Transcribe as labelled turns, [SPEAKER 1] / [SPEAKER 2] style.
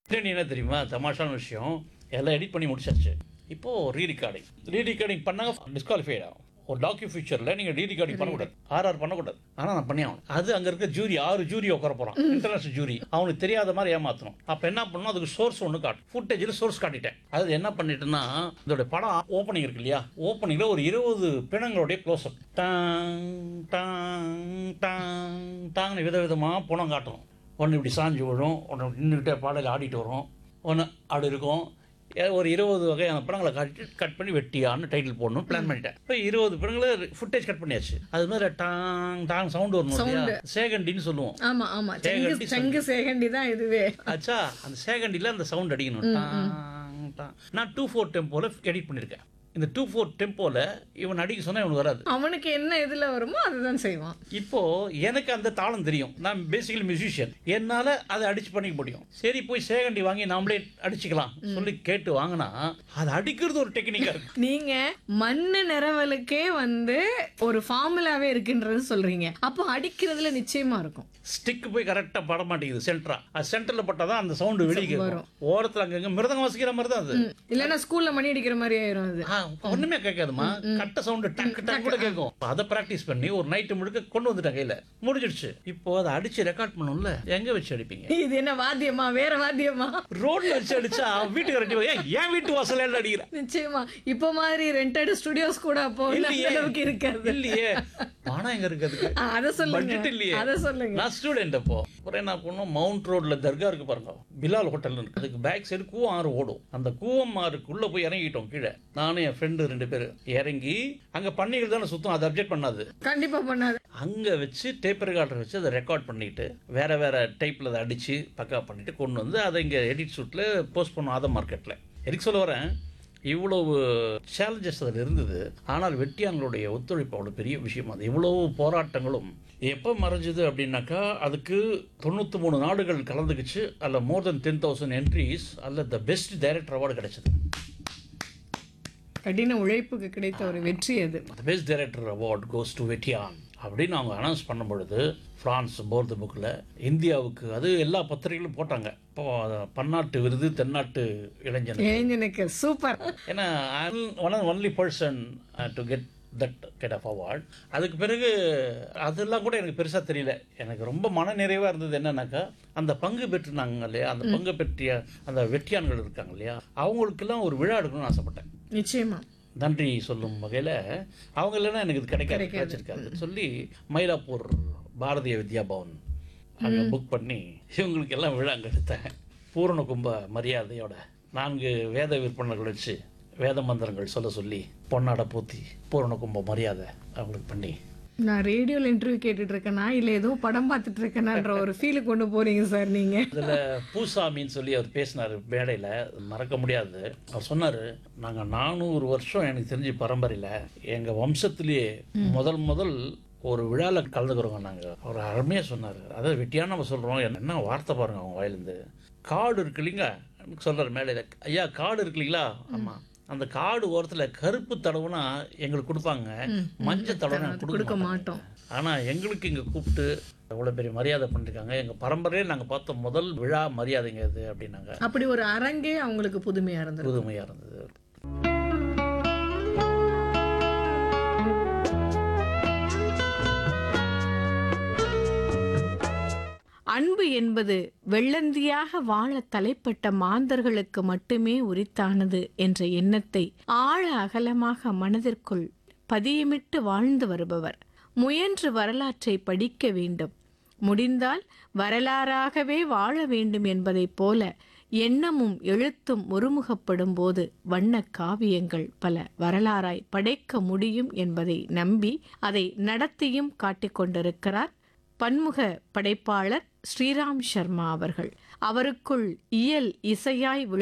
[SPEAKER 1] இன்னொன்னு என்ன தெரியுமா தமாஷான விஷயம் எல்லாம் எடிட் பண்ணி முடிச்சாச்சு இப்போ ரீ ரெக்கார்டிங் ரீ ரெக்கார்டிங் பண்ணாங்க டிஸ்குவாலிஃபைட் ஆகும் ஒரு டாக்யூ ஃபியூச்சரில் நீங்கள் ரீ ரெக்கார்டிங் பண்ணக்கூடாது ஆர்ஆர் பண்ணக்கூடாது ஆனால் நான் பண்ணி ஆகணும் அது அங்கே இருக்க ஜூரி ஆறு ஜூரி உட்கார போகிறான் இன்டர்நேஷனல் ஜூரி அவனுக்கு தெரியாத மாதிரி ஏமாற்றணும் அப்போ என்ன பண்ணணும் அதுக்கு சோர்ஸ் ஒன்று காட்டும் ஃபுட்டேஜில் சோர்ஸ் காட்டிட்டேன் அது என்ன பண்ணிட்டேன்னா இதோட படம் ஓப்பனிங் இருக்கு இல்லையா ஓப்பனிங்கில் ஒரு இருபது பிணங்களுடைய க்ளோஸ்அப் டாங் டாங் டாங் டாங்னு விதவிதமாக பணம் காட்டணும் ஒன்று இப்படி சாஞ்சு விழும் ஒன்று நின்றுக்கிட்டே பாடல் ஆடிட்டு வரும் ஒன்று அப்படி இருக்கும் ஏ- ஒரு இருபது வகையான படங்களை கட் கட் பண்ணி வெட்டியான்னு டைட்டில் போடணும் பிளான் பண்ணிட்டேன் இப்போ இருபது படங்களை ஃபுட்டேஜ் கட் பண்ணியாச்சு அது மாதிரி டாங் டாங் சவுண்ட் வரணும் இல்லையா சேகண்டின்னு சொல்லுவோம்
[SPEAKER 2] ஆமா ஆமா
[SPEAKER 1] சேகண்டி
[SPEAKER 2] செங்கு செங்கு சேகண்டி தான் இதுவே
[SPEAKER 1] ஆச்சா அந்த சேகண்டில் அந்த சவுண்ட் அடிக்கணும் டாங் டாங் நான் டூ ஃபோர் டெம்போவில் எடிட் பண்ணியிருக்கேன் இந்த டூ ஃபோர் டெம்போவில் இவன் அடிக்க சொன்னால் இவனுக்கு வராது
[SPEAKER 2] அவனுக்கு என்ன இதுல வருமோ அதுதான் செய்வான்
[SPEAKER 1] இப்போ எனக்கு அந்த தாளம் தெரியும் நான் பேசிக்கலி மியூசிஷியன் என்னால அதை அடிச்சு பண்ணிக்க முடியும் சரி போய் சேகண்டி வாங்கி நாமளே அடிச்சுக்கலாம் சொல்லி கேட்டு வாங்கினா அது அடிக்கிறது ஒரு டெக்னிக்கா இருக்கு
[SPEAKER 2] நீங்க மண்ணு நிறவலுக்கே வந்து ஒரு ஃபார்முலாவே இருக்குன்றது சொல்றீங்க அப்போ அடிக்கிறதுல நிச்சயமா இருக்கும்
[SPEAKER 1] ஸ்டிக் போய் கரெக்டா பட மாட்டேங்குது சென்டரா அது சென்டர்ல பட்டாதான் அந்த சவுண்டு வெளியே கேட்கும் ஓரத்துல அங்கங்க மிருதங்க வாசிக்கிற மாதிரி தான் அது
[SPEAKER 2] ம். இல்லைன்னா ஸ்கூல்ல மணி அடிக்கிற மாதிரி ஆயிரும் அது
[SPEAKER 1] ஆ, ஒண்ணுமே கேட்காதுமா கட்ட சவுண்டு டக்கு டக்கு கூட கேட்கும் அதை பிராக்டிஸ் பண்ணி ஒரு நைட்டு முழுக்க கொண்டு வந்துட்டேன் கையில முடிஞ்சிடுச்சு இப்போ அதை அடிச்சு ரெக்கார்ட் பண்ணணும்ல எங்க வச்சு அடிப்பீங்க
[SPEAKER 2] இது என்ன வாத்தியமா வேற வாத்தியமா
[SPEAKER 1] ரோட்ல வச்சு அடிச்சா வீட்டுக்கு ரெட்டி ஏன் என் வீட்டு வாசல்ல அடிக்கிறேன்
[SPEAKER 2] நிச்சயமா இப்போ மாதிரி ரெண்டட் ஸ்டுடியோஸ் கூட அப்போ வந்து அந்த
[SPEAKER 1] இல்லையே.
[SPEAKER 2] அளவுக்கு இருக்காது
[SPEAKER 1] இல்லையே பணம் எங்க இருக்கு அதுக்கு
[SPEAKER 2] ஆ, அத சொல்லுங்க
[SPEAKER 1] பட்ஜெட் இல்லையே
[SPEAKER 2] அத சொல்லுங்க
[SPEAKER 1] நான் ஸ்டூடெண்ட் அப்போ அப்புறம் என்ன பண்ணோம் மவுண்ட் ரோட்ல தர்கா இருக்கு பாருங்க பிலால் ஹோட்டல் இருக்கு அதுக்கு பேக் சைடு கூவம் ஆறு ஓடும் அந்த கூவம் ஆறுக்குள்ள போய் இறங்கிட்டோம் கீழே நானும் என் ஃப்ரெண்டு ரெண்டு பேர் இறங்கி அங்க பண்ணிகள் தானே சுத்தம் அதை அப்டேட் பண்ணாது
[SPEAKER 2] கண்டிப்பா பண்ணாது
[SPEAKER 1] அங்க வச்சு டேப் ரெக்கார்டர் வச்சு அதை ரெக்கார்ட் பண்ணிட்டு வேற வேற டைப்ல அதை அடிச்சு பக்கா பண்ணிட்டு கொண்டு வந்து அதை இங்க எடிட் ஷூட்ல போஸ்ட் பண்ணோம் அதை மார்க்கெட்ல எதுக்கு சொல்ல வரேன் இவ்வளவு சேலஞ்சஸ் அதில் இருந்தது ஆனால் வெட்டியான்களுடைய ஒத்துழைப்பு அவ்வளோ பெரிய விஷயம் அது இவ்வளவு போராட்டங்களும் எப்போ மறைஞ்சது அப்படின்னாக்கா அதுக்கு தொண்ணூற்றி மூணு நாடுகள் கலந்துக்குச்சு அதில் more than ten thousand entries அதில் த பெஸ்ட் டைரக்டர் அவார்டு கிடைச்சது
[SPEAKER 2] கடின உழைப்புக்கு கிடைத்த ஒரு வெற்றி அது
[SPEAKER 1] the best director award goes to Vettiyaan அப்படின்னு அவங்க அனௌன்ஸ் பண்ணும் பொழுது ஃப்ரான்ஸ் போர்டு புக்கில் இந்தியாவுக்கு அது எல்லா பத்திரிகைகளும் போட்டாங்க இப்போ அது பன்னாட்டு விருது தென்னாட்டு இளைஞன்
[SPEAKER 2] இளைஞனுக்கு சூப்பர்
[SPEAKER 1] ஏன்னா one only person to get that get of award அதுக்கு பிறகு அதெல்லாம் கூட எனக்கு பெருசாக தெரியல எனக்கு ரொம்ப மன நிறைவாக இருந்தது என்னன்னாக்கா அந்த பங்கு பெற்றுனாங்க இல்லையா அந்த பங்கு பெற்றிய அந்த வெற்றியான்கள் இருக்காங்க இல்லையா அவங்களுக்கெல்லாம் ஒரு விழா எடுக்கணும்னு ஆசைப்பட்டேன்
[SPEAKER 2] நிச்சயமா
[SPEAKER 1] நன்றி சொல்லும் வகையில் அவங்க இல்லைன்னா எனக்கு இது கிடைக்காது கிடைச்சிருக்காது சொல்லி மயிலாப்பூர் பாரதிய வித்யா பவன் அங்கே புக் பண்ணி இவங்களுக்கு எல்லாம் விழா அங்கே எடுத்தேன் பூரண கும்ப மரியாதையோட நான்கு வேத விற்பனர்கள் வச்சு வேத மந்திரங்கள் சொல்ல சொல்லி பொன்னாடை பூத்தி பூரண கும்ப மரியாதை அவங்களுக்கு பண்ணி
[SPEAKER 2] நான் ரேடியோல இன்டர்வியூ கேட்டுட்டு இருக்கேனா இல்ல ஏதோ படம் பார்த்துட்டு இருக்கேனான்ற ஒரு ஃபீலுக்கு கொண்டு போறீங்க சார் நீங்க
[SPEAKER 1] அதில் பூசாமின்னு சொல்லி அவர் பேசினார் மேடையில் மறக்க முடியாது அவர் சொன்னார் நாங்கள் நானூறு வருஷம் எனக்கு தெரிஞ்சு பரம்பரையில் எங்கள் வம்சத்திலேயே முதல் முதல் ஒரு விழாவில் கலந்துக்கிறோங்க நாங்கள் அவர் அருமையாக சொன்னார் அதாவது வெட்டியான நம்ம சொல்கிறோம் என்ன வார்த்தை பாருங்க அவங்க வாயிலேருந்து காடு இருக்கு இல்லைங்க சொல்கிறார் மேடையில் ஐயா காடு இருக்கு இல்லைங்களா ஆமாம் அந்த காடு ஓரத்தில் கருப்பு தடவுனா எங்களுக்கு கொடுப்பாங்க மஞ்சள் தடவை கொடுக்க
[SPEAKER 2] கொடுக்க
[SPEAKER 1] மாட்டாங்க
[SPEAKER 2] மாட்டோம்
[SPEAKER 1] ஆனால் எங்களுக்கு இங்கே கூப்பிட்டு எவ்வளோ பெரிய மரியாதை பண்ணிருக்காங்க எங்கள் பரம்பரையில் நாங்கள் பார்த்த முதல் விழா மரியாதைங்க இது அப்படின்னாங்க
[SPEAKER 2] அப்படி ஒரு அரங்கே அவங்களுக்கு புதுமையா இருந்தது
[SPEAKER 1] புதுமையாக இருந்தது
[SPEAKER 2] அன்பு என்பது வெள்ளந்தியாக வாழ தலைப்பட்ட மாந்தர்களுக்கு மட்டுமே உரித்தானது என்ற எண்ணத்தை ஆழ அகலமாக மனதிற்குள் பதியமிட்டு வாழ்ந்து வருபவர் முயன்று வரலாற்றை படிக்க வேண்டும் முடிந்தால் வரலாறாகவே வாழ வேண்டும் என்பதைப் போல எண்ணமும் எழுத்தும் ஒருமுகப்படும் போது வண்ண காவியங்கள் பல வரலாறாய் படைக்க முடியும் என்பதை நம்பி அதை நடத்தியும் காட்டிக் கொண்டிருக்கிறார் பன்முக படைப்பாளர் ஸ்ரீராம் சர்மா அவர்கள் அவருக்குள் இயல் இசையாய் விழு